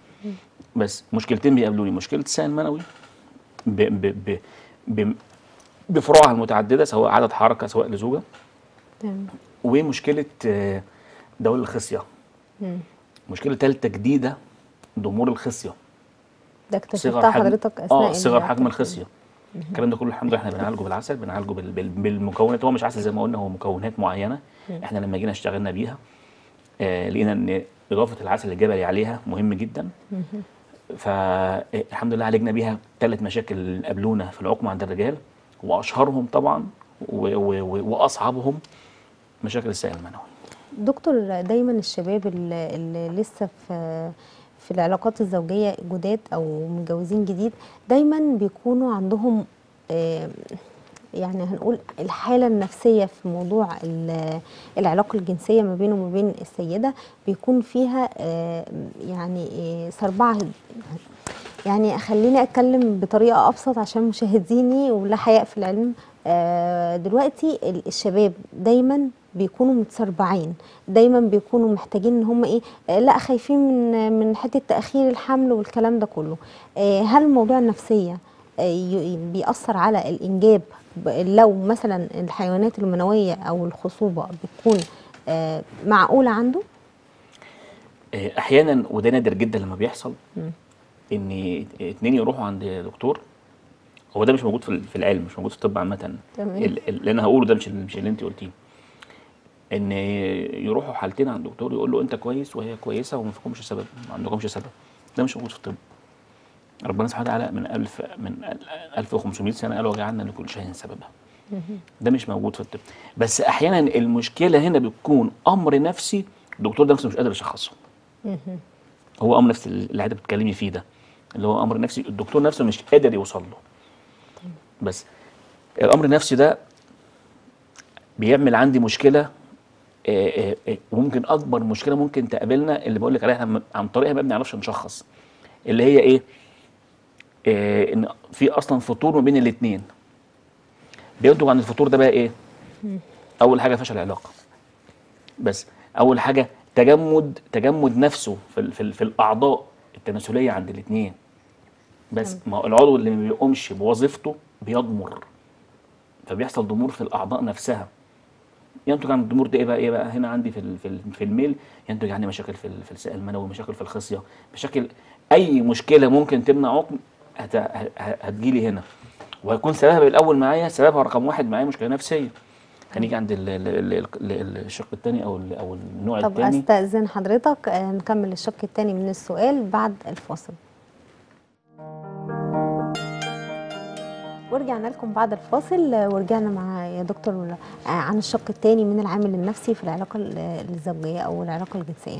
بس مشكلتين بيقابلوني مشكله السائل المنوي ب ب ب ب بفروعها المتعدده سواء عدد حركه سواء لزوجه تمام ومشكله آه، دول الخصيه مشكله ثالثه جديده ضمور الخصيه ده صغر اكتشفتها حجم حضرتك اثناء اه صغر ال- حجم الخصيه الكلام ده كله الحمد لله احنا بنعالجه بالعسل بنعالجه بال- بال- بالمكونات هو مش عسل زي ما قلنا هو مكونات معينه احنا لما جينا اشتغلنا بيها آه لقينا ان اضافه العسل الجبلي عليها مهم جدا فالحمد لله عالجنا بيها ثلاث مشاكل قابلونا في العقم عند الرجال واشهرهم طبعا و- و- و- واصعبهم مشاكل السائل المنوي دكتور دايما الشباب اللي, اللي لسه في في العلاقات الزوجيه جداد او متجوزين جديد دايما بيكونوا عندهم آه، يعني هنقول الحاله النفسيه في موضوع ال- العلاقه الجنسيه ما بينه وما بين السيده بيكون فيها آه، يعني آه، صربعه يعني خليني اتكلم بطريقه ابسط عشان مشاهديني ولا حياء في العلم آه، دلوقتي ال- الشباب دايما بيكونوا متسربعين دايما بيكونوا محتاجين ان هم ايه آه، لا خايفين من من حته تاخير الحمل والكلام ده كله آه، هل موضوع النفسيه آه، ي- بيأثر على الانجاب ب- لو مثلا الحيوانات المنويه او الخصوبه بتكون آه، معقوله عنده آه، احيانا وده نادر جدا لما بيحصل ان اتنين يروحوا عند دكتور هو ده مش موجود في ال- في العلم مش موجود في الطب عامه تمام. ال- اللي انا هقوله ده مش ال- مش اللي انت قلتيه ان يروحوا حالتين عند دكتور يقول له انت كويس وهي كويسه وما فيكمش سبب ما عندكمش سبب ده مش موجود في الطب ربنا سبحانه وتعالى من ألف من 1500 سنه قال وجعلنا لكل شيء سببا ده مش موجود في الطب بس احيانا المشكله هنا بتكون امر نفسي الدكتور ده نفسه مش قادر يشخصه هو امر نفسي اللي انت بتتكلمي فيه ده اللي هو امر نفسي الدكتور نفسه مش قادر يوصل له بس الامر النفسي ده بيعمل عندي مشكله آه، آه، آه، وممكن اكبر مشكله ممكن تقابلنا اللي بقول لك عليها احنا عن طريقها ما بنعرفش نشخص اللي هي ايه آه، ان في اصلا فطور ما بين الاثنين بينتج عن الفطور ده بقى ايه اول حاجه فشل علاقه بس اول حاجه تجمد تجمد نفسه في ال- في, ال- في الاعضاء التناسليه عند الاثنين بس ما هو العضو اللي ما بيقومش بوظيفته بيضمر فبيحصل ضمور في الاعضاء نفسها ينتج عن الضمور ده ايه بقى ايه بقى هنا عندي في ال- في ال- في الميل ينتج عني مشاكل في ال- في السائل المنوي مشاكل في الخصيه مشاكل اي مشكله ممكن تمنع عقم هت- ه- هتجيلي هنا وهيكون سببها الاول معايا سببها رقم واحد معايا مشكله نفسيه هنيجي عند ال- ال- ال- ال- الشق الثاني او ال- او النوع طب الثاني استاذن حضرتك آه، نكمل الشق الثاني من السؤال بعد الفاصل ورجعنا لكم بعد الفاصل آه، ورجعنا مع يا دكتور آه، عن الشق الثاني من العامل النفسي في العلاقه ال- الزوجيه او العلاقه الجنسيه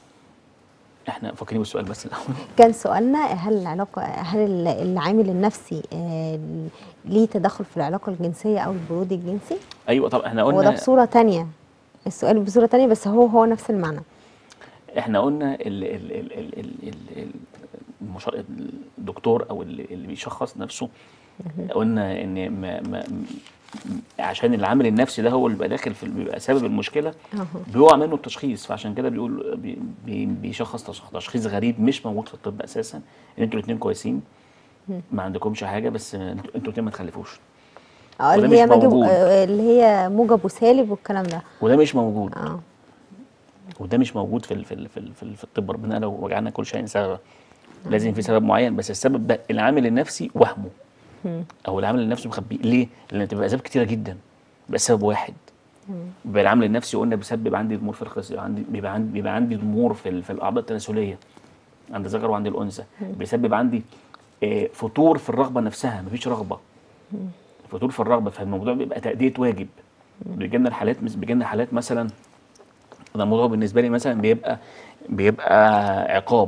احنا فاكرين بالسؤال بس الاول كان سؤالنا هل العلاقه هل ال- العامل النفسي آه، ليه تدخل في العلاقه الجنسيه او البرود الجنسي ايوه طب احنا هو ده قلنا بصوره تانية السؤال بصوره تانية بس هو هو نفس المعنى احنا قلنا ال ال ال ال ال ال ال المش- الدكتور او اللي اللي بيشخص نفسه قلنا ان ما ما م- عشان العامل النفسي ده هو اللي بيبقى داخل في بيبقى سبب المشكله أهو. بيقع منه التشخيص فعشان كده بيقول بي بي بيشخص تش- تشخيص غريب مش موجود في الطب اساسا ان انتوا الاثنين كويسين ما عندكمش حاجه بس انتوا انتوا الاثنين ما تخلفوش اه وده اللي هي مش موجب موجود. آه، اللي هي موجب وسالب والكلام ده وده مش موجود اه وده مش موجود في ال في ال في, ال في, ال في الطب ربنا لو وجعلنا كل شيء سببا لازم في سبب معين بس السبب ده العامل النفسي وهمه او العامل النفسي مخبيه ليه؟ لان بتبقى اسباب كتيره جدا بيبقى سبب واحد بيبقى العامل النفسي قلنا بيسبب عندي ضمور في الخصيه عندي بيبقى عندي بيبقى عندي ضمور في ال- في الاعضاء التناسليه عند الذكر وعند الانثى بيسبب عندي آه، فتور في الرغبه نفسها مفيش رغبه فتور في الرغبه فالموضوع بيبقى تاديه واجب بيجي لنا الحالات بيجي لنا حالات مثلا انا الموضوع بالنسبه لي مثلا بيبقى بيبقى عقاب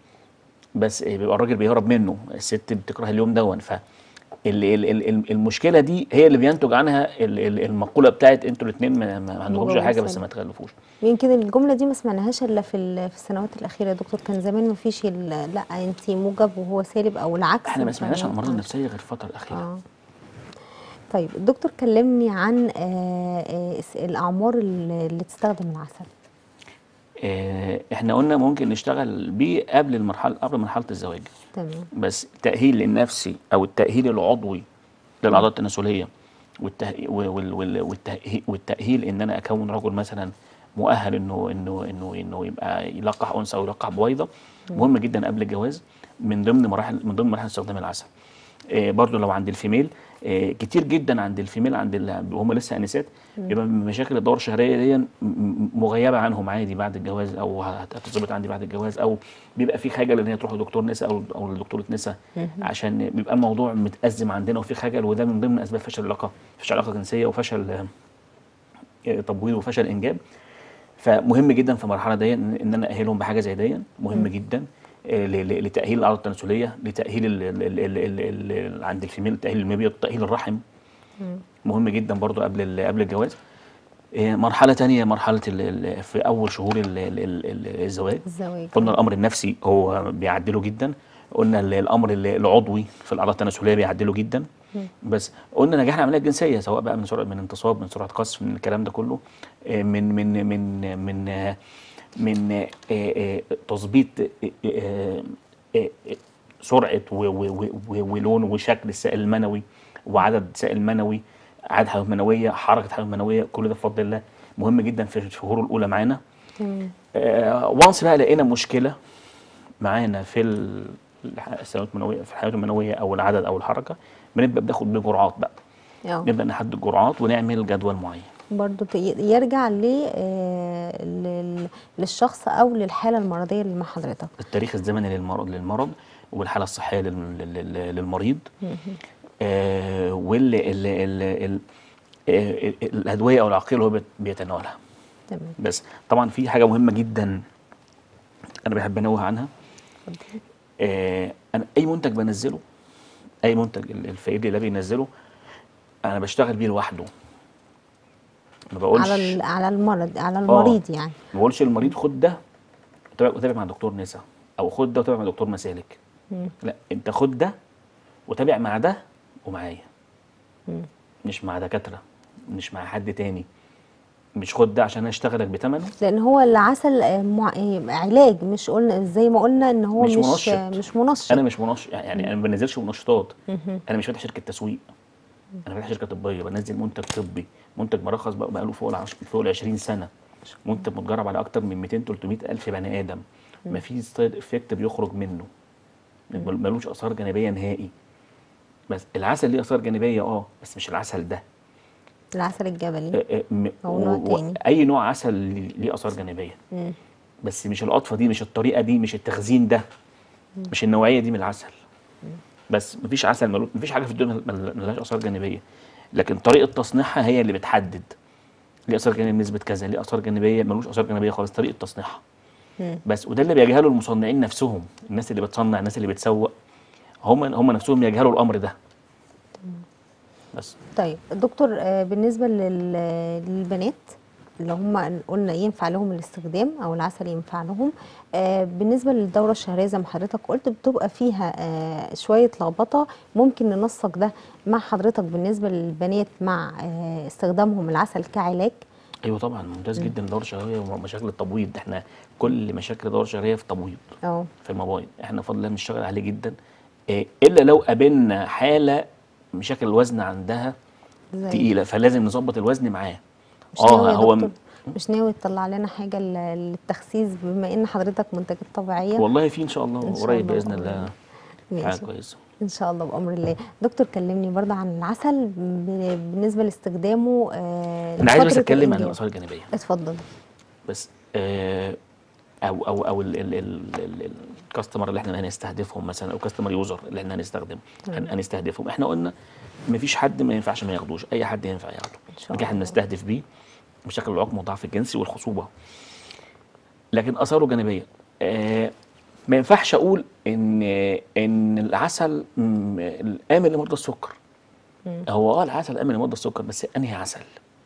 بس بيبقى الراجل بيهرب منه الست بتكره اليوم دون ف ال- ال- ال- ال- المشكله دي هي اللي بينتج عنها ال- ال- المقوله بتاعت انتوا الاثنين ما, ما عندكمش موضوع حاجه بس مسلم. ما تخلفوش يمكن الجمله دي ما سمعناهاش الا في ال- في السنوات الاخيره يا دكتور كان زمان ما فيش ال- لا انت موجب وهو سالب او العكس احنا ما مش سمعناش عن عارفة. الامراض آه. النفسيه غير الفتره الاخيره اه طيب الدكتور كلمني عن آه، آه، الس- الاعمار اللي اللي تستخدم العسل آه، احنا قلنا ممكن نشتغل بيه قبل المرحله قبل مرحله الزواج تمام بس التأهيل النفسي أو التأهيل العضوي للأعضاء التناسلية والتأهيل, والتأهيل, والتأهيل إن أنا أكون رجل مثلا مؤهل إنه إنه إنه إنه يبقى يلقح أنثى أو يلقح بويضة مهم جدا قبل الجواز من ضمن مراحل من ضمن مراحل استخدام العسل. آه برضو لو عند الفيميل آه كتير جدا عند الفيميل عند ال- وهم لسه انسات بيبقى مشاكل الدوره الشهريه دي م- م- مغيبه عنهم عادي بعد الجواز او هت- هتظبط عندي بعد الجواز او بيبقى في خجل ان هي تروح لدكتور نساء او او لدكتوره نساء عشان بيبقى الموضوع متازم عندنا وفي خجل وده من ضمن اسباب فشل العلاقه فشل علاقه جنسيه وفشل آه، آه، تبويض وفشل انجاب فمهم جدا في المرحله دي ان إن انا اهلهم بحاجه زي دي مهم جدا آه، ل- ل- لتاهيل الاعضاء التناسليه لتاهيل ال ال ال ال ال ال عند الفيميل تاهيل المبيض تاهيل الرحم مهم جدا برضو قبل ال- قبل الجواز آه، مرحله تانية مرحله ال ال في اول شهور ال ال ال ال الزواج الزواج قلنا الامر النفسي هو بيعدله جدا قلنا ال- الامر ال- العضوي في الاعضاء التناسليه بيعدله جدا بس قلنا نجاح العمليه الجنسيه سواء بقى من سرعه من انتصاب من سرعه قذف من الكلام ده كله آه، من من من من آه، من آه، آه، تظبيط آه، آه، آه، سرعه و- و- و- ولون وشكل السائل المنوي وعدد السائل المنوي عدد حيوانات منويه حركه حيوانات منويه كل ده بفضل الله مهم جدا في الشهور الاولى معانا تمام وانس بقى لقينا مشكله معانا في ال- الح- السنوات المنويه في الحيوانات المنويه او العدد او الحركه بنبدا بناخد بجرعات بقى اه نبدا نحدد جرعات ونعمل جدول معين برضو ت- يرجع ل آه، لل- للشخص او للحاله المرضيه اللي مع حضرتك التاريخ الزمني للمرض للمرض والحاله الصحيه لل- لل- لل- للمريض آه وال ال ال ال آه، ال- الادويه او العقيل اللي هو بيت- بيتناولها تمام بس طبعا في حاجه مهمه جدا انا بحب انوه عنها آه انا اي منتج بنزله اي منتج ال- الفقير ده بينزله انا بشتغل بيه لوحده ما بقولش على ال- على المرض على المريض يعني ما بقولش للمريض خد ده وتابع وتابع مع دكتور نساء او خد ده وتابع مع دكتور مسالك لا انت خد ده وتابع مع ده ومعايا مش مع دكاتره مش مع حد تاني مش خد ده عشان اشتغلك بثمنه لان هو العسل آه، مع- آه، علاج مش قلنا زي ما قلنا ان هو مش مش منشط. آه، مش منشط انا مش منشط يعني انا ما بنزلش منشطات انا مش فاتح شركه تسويق انا فاتح شركه طبيه بنزل منتج طبي منتج مرخص بقى بقاله فوق ال فوق ال 20 سنه منتج متجرب على اكتر من 200 300 الف بني ادم ما فيش سايد افكت بيخرج منه ملوش اثار جانبيه نهائي بس العسل ليه اثار جانبيه اه بس مش العسل ده العسل الجبلي آه، آه، م- أو نوع و- و- تاني. اي نوع عسل ليه ليه اثار جانبيه بس مش القطفه دي مش الطريقه دي مش التخزين ده مش النوعيه دي من العسل بس مفيش عسل ملو... مفيش حاجه في الدنيا مل- ملهاش اثار جانبيه لكن طريقه تصنيعها هي اللي بتحدد ليه اثار جانبيه بنسبه كذا ليه اثار جانبيه ملوش اثار جانبيه خالص طريقه تصنيعها مم. بس وده اللي بيجهله المصنعين نفسهم الناس اللي بتصنع الناس اللي بتسوق هم هم نفسهم يجهلوا الامر ده بس طيب دكتور آه، بالنسبة لل- للبنات اللي هم قلنا ينفع لهم الاستخدام او العسل ينفع لهم آه، بالنسبة للدورة الشهرية زي ما حضرتك قلت بتبقى فيها آه، شوية لخبطة ممكن ننسق ده مع حضرتك بالنسبة للبنات مع آه، استخدامهم العسل كعلاج ايوه طبعا ممتاز جدا الدوره الشهريه ومشاكل التبويض احنا كل مشاكل الدوره الشهريه في التبويض اه في الموبايل احنا بفضل الله بنشتغل عليه جدا إيه، الا لو قابلنا حاله مشاكل الوزن عندها زي تقيله فلازم نظبط الوزن معاه مش ناوي يا هو دكتور مش ناوي تطلع لنا حاجة ل- للتخسيس بما ان حضرتك منتجات طبيعية والله في ان شاء الله إن شاء قريب الله باذن بأمر الله الله. حاجه ماشي كويسه ان شاء الله بامر الله دكتور كلمني برضه عن العسل ب- بالنسبه لاستخدامه آه انا عايز بس لفترة اتكلم عن الإنجاب. الاثار الجانبيه اتفضل بس آه او او او ال- ال- ال- ال- الكاستمر اللي احنا هنستهدفهم مثلا او كاستمر يوزر اللي احنا هنستخدمه هن- هنستهدفهم احنا قلنا مفيش حد ما ينفعش ما ياخدوش اي حد ينفع ياخده إن شاء لكن احنا الله. نستهدف بيه مشاكل العقم والضعف الجنسي والخصوبه لكن اثاره جانبيه آه ما ينفعش اقول ان ان العسل م، امن لمرضى السكر هو اه العسل امن لمرضى السكر بس انهي عسل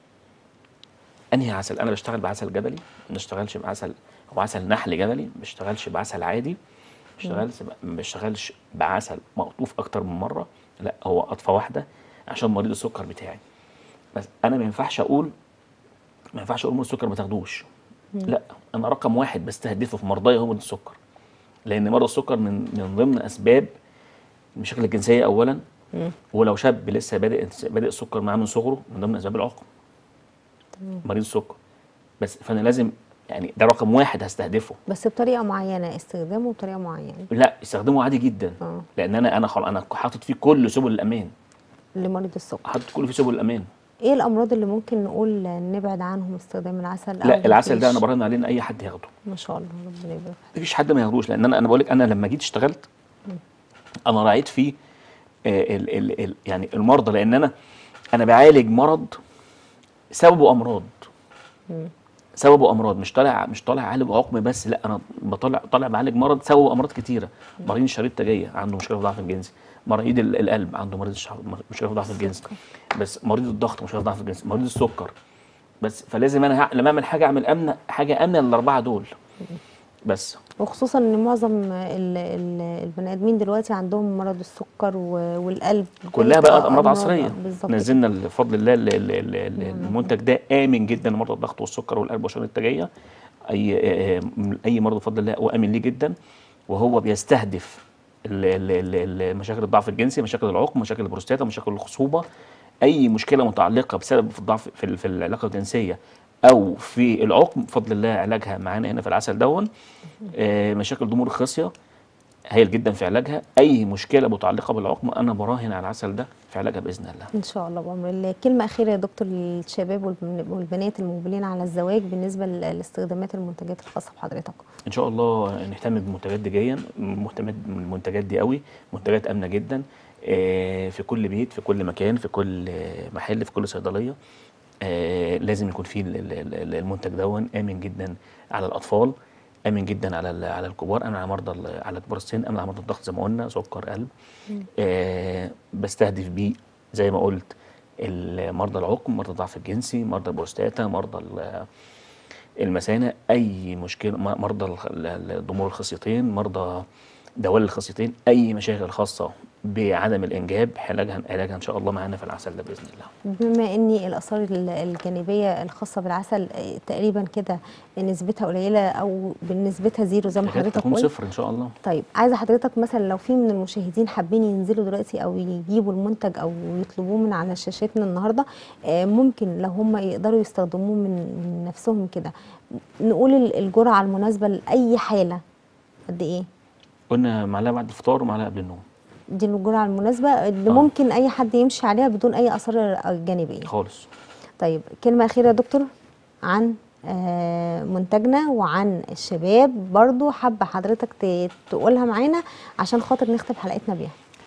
انهي عسل انا بشتغل بعسل جبلي ما بشتغلش بعسل او عسل نحل جبلي ما بشتغلش بعسل عادي ما بشتغلش ما بشتغلش بعسل مقطوف اكتر من مره لا هو قطفه واحده عشان مريض السكر بتاعي بس انا ما ينفعش اقول ما ينفعش اقول مريض السكر ما تاخدوش لا انا رقم واحد بستهدفه في مرضاي هو مريض السكر لان مرض السكر من من ضمن اسباب المشاكل الجنسيه اولا ولو شاب لسه بادئ بادئ السكر معاه من صغره من ضمن اسباب العقم مريض السكر بس فانا لازم يعني ده رقم واحد هستهدفه بس بطريقه معينه استخدامه بطريقه معينه لا استخدمه عادي جدا اه لان انا انا خلاص انا حاطط فيه كل سبل الامان لمريض السكر حاطط كل فيه سبل الامان ايه الامراض اللي ممكن نقول نبعد عنهم استخدام العسل أو لا العسل ده انا مفيش؟ براهن عليه ان اي حد ياخده ما شاء الله ربنا يبارك مفيش حد ما ياخدوش لان انا انا بقول لك انا لما جيت اشتغلت انا راعيت فيه آه، ال ال ال يعني المرضى لان انا انا بعالج مرض سببه امراض سببه امراض مش طالع مش طالع عالج عقم بس لا انا بطلع طالع بعالج مرض سببه امراض كتيره مريض الشريط التاجيه عنده مشكله في الضعف الجنسي مريض ال- القلب عنده مريض الشعر مشكله في الضعف الجنسي بس مريض الضغط مشكله في الضعف الجنسي مريض السكر بس فلازم انا ه- لما اعمل حاجه اعمل امنه حاجه امنه للاربعه دول بس وخصوصا ان معظم ال- ال- البني ادمين دلوقتي عندهم مرض السكر و- والقلب كلها بتبقى بقى امراض عصريه بالظبط نزلنا بفضل الله ال- ال- ال- ال- المنتج ده امن جدا لمرضى الضغط والسكر والقلب والشرايين التاجيه اي آه، آه، اي مرض بفضل الله هو امن ليه جدا وهو بيستهدف ال- ال- ال- ال- مشاكل الضعف الجنسي مشاكل العقم مشاكل البروستاتا مشاكل الخصوبه اي مشكله متعلقه بسبب في الضعف في, ال- في العلاقه الجنسيه او في العقم بفضل الله علاجها معانا هنا في العسل دون آه، مشاكل ضمور الخصيه هايل جدا في علاجها اي مشكله متعلقه بالعقم انا براهن على العسل ده في علاجها باذن الله ان شاء الله بامر الله كلمه اخيره يا دكتور للشباب والبن- والبنات المقبلين على الزواج بالنسبه ل- لاستخدامات المنتجات الخاصه بحضرتك ان شاء الله نهتم بالمنتجات دي جيا مهتمات بالمنتجات دي قوي منتجات امنه جدا آه، في كل بيت في كل مكان في كل آه، محل في كل صيدليه آه، لازم يكون فيه ال- ال- ال- المنتج دون امن جدا على الاطفال امن جدا على ال- على الكبار امن على مرضى ال- على كبار السن امن على مرضى الضغط زي ما قلنا سكر قلب آه، بستهدف بيه زي ما قلت ال- مرضى العقم مرضى الضعف الجنسي مرضى البروستاتا مرضى ال- المثانه اي مشكله م- مرضى الخ- ال- ال- ضمور الخصيتين مرضى دوال الخصيتين اي مشاكل خاصه بعدم الانجاب علاجها علاجها ان شاء الله معانا في العسل ده باذن الله بما ان الاثار ال- الجانبيه الخاصه بالعسل آه، تقريبا كده نسبتها قليله او بنسبتها زيرو زي ما تكاد حضرتك تكون قلت صفر ان شاء الله طيب عايزه حضرتك مثلا لو في من المشاهدين حابين ينزلوا دلوقتي او يجيبوا المنتج او يطلبوه من على شاشتنا النهارده آه، ممكن لو هم يقدروا يستخدموه من من نفسهم كده نقول ال- الجرعه المناسبه لاي حاله قد ايه قلنا معلقه بعد الفطار ومعلقه قبل النوم دي الجرعه المناسبه اللي آه. ممكن اي حد يمشي عليها بدون اي اثار جانبيه خالص طيب كلمة أخيرة يا دكتور عن آه، منتجنا وعن الشباب برضو حابة حضرتك ت- تقولها معانا عشان خاطر نختم حلقتنا بيها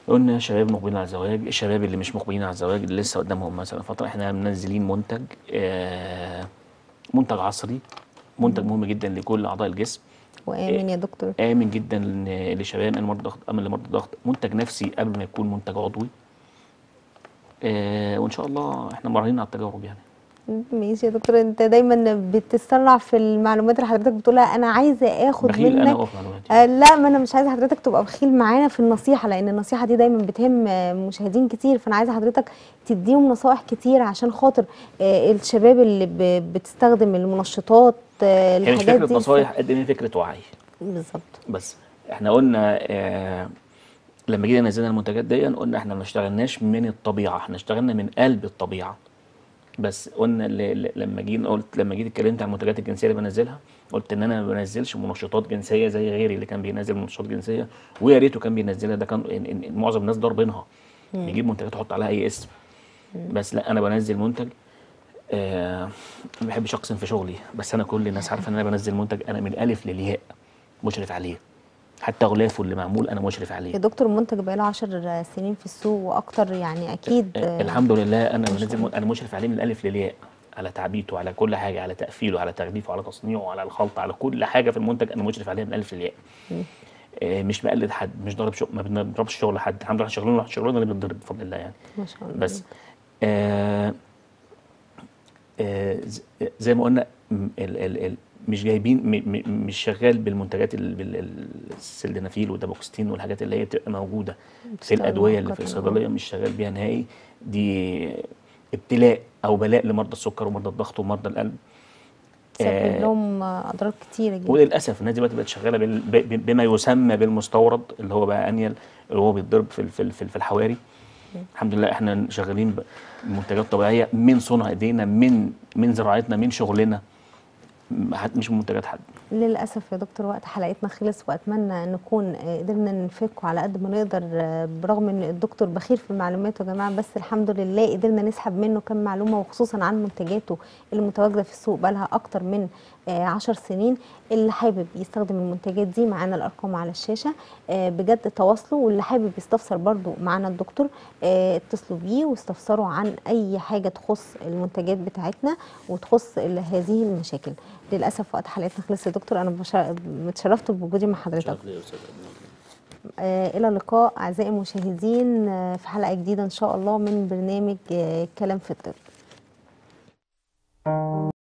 قلنا الشباب مقبلين على الزواج الشباب اللي مش مقبلين على الزواج اللي لسه قدامهم مثلا فتره احنا منزلين منتج آه، منتج عصري منتج مهم جدا لكل اعضاء الجسم وامن يا دكتور امن جدا ل- للشباب امن لمرضى الضغط امن لمرضى الضغط منتج نفسي قبل ما يكون منتج عضوي آه، وان شاء الله احنا مراهنين على التجارب يعني ماشي يا دكتور انت دايما بتسرع في المعلومات اللي حضرتك بتقولها انا عايزه اخد بخيل انا منك اقف معلوماتي آه لا ما انا مش عايزه حضرتك تبقى بخيل معانا في النصيحه لان النصيحه دي دايما بتهم آه، مشاهدين كتير فانا عايزه حضرتك تديهم نصائح كتير عشان خاطر آه الشباب اللي ب- بتستخدم المنشطات آه هي مش الحاجات فكره دي نصايح قد ما هي فكره وعي بالظبط بس احنا قلنا آه لما جينا نزلنا المنتجات دي قلنا احنا ما اشتغلناش من الطبيعه احنا اشتغلنا من قلب الطبيعه بس قلنا ل- ل- لما جينا قلت لما جيت اتكلمت عن المنتجات الجنسيه اللي بنزلها قلت ان انا ما بنزلش منشطات جنسيه زي غيري اللي كان بينزل منشطات جنسيه ويا ريته كان بينزلها ده كان إن- إن- إن معظم الناس ضاربينها بيجيب منتجات يحط عليها اي اسم بس لا انا بنزل منتج آه ما بحبش اقسم في شغلي بس انا كل الناس عارفه ان انا بنزل منتج انا من الالف للياء مشرف عليه حتى غلافه اللي معمول انا مشرف عليه يا دكتور المنتج بقاله 10 سنين في السوق واكتر يعني اكيد آه، آه، الحمد لله انا ما شاء بنزل الله. انا مشرف عليه من الالف للياء على تعبيته على كل حاجه على تقفيله على تغليفه على تصنيعه على الخلطه على كل حاجه في المنتج انا مشرف عليها من الالف للياء آه، مش بقلد حد مش ضارب شغل ما بنضربش شغل حد الحمد لله شغلنا شغلنا اللي بنضرب بفضل الله يعني ما شاء الله بس آه آه ز- زي ما قلنا م- ال ال ال مش جايبين م م مش شغال بالمنتجات ال- بال- ال- السلدنافيل والدابوكستين والحاجات اللي هي بتبقى موجوده في بتستخدم الادويه اللي في مؤقتاً، آه. الصيدليه مش شغال بيها نهائي دي ابتلاء او بلاء لمرضى السكر ومرضى الضغط ومرضى القلب سبب آه، لهم آه، اضرار كتيره جدا وللاسف الناس دلوقتي بقت شغاله بال- ب- ب- بما يسمى بالمستورد اللي هو بقى انيل اللي هو بيتضرب في ال- في ال- في ال- في الحواري الحمد لله احنا شغالين بمنتجات طبيعيه من صنع ايدينا من من زراعتنا من شغلنا م- حد- مش من منتجات حد للأسف يا دكتور وقت حلقتنا خلص وأتمنى نكون آه، قدرنا نفيدكم على قد ما نقدر آه، برغم إن الدكتور بخير في معلوماته يا جماعة بس الحمد لله قدرنا نسحب منه كم معلومة وخصوصا عن منتجاته اللي متواجدة في السوق بقالها أكتر من آه، عشر سنين اللي حابب يستخدم المنتجات دي معانا الأرقام على الشاشة آه، بجد تواصلوا واللي حابب يستفسر برضو معانا الدكتور آه، اتصلوا بيه واستفسروا عن أي حاجة تخص المنتجات بتاعتنا وتخص ال- هذه المشاكل للاسف وقت حلقتنا خلص يا دكتور انا بش- متشرفت بوجودي مع حضرتك آه الى اللقاء اعزائي المشاهدين آه في حلقه جديده ان شاء الله من برنامج آه كلام في الطب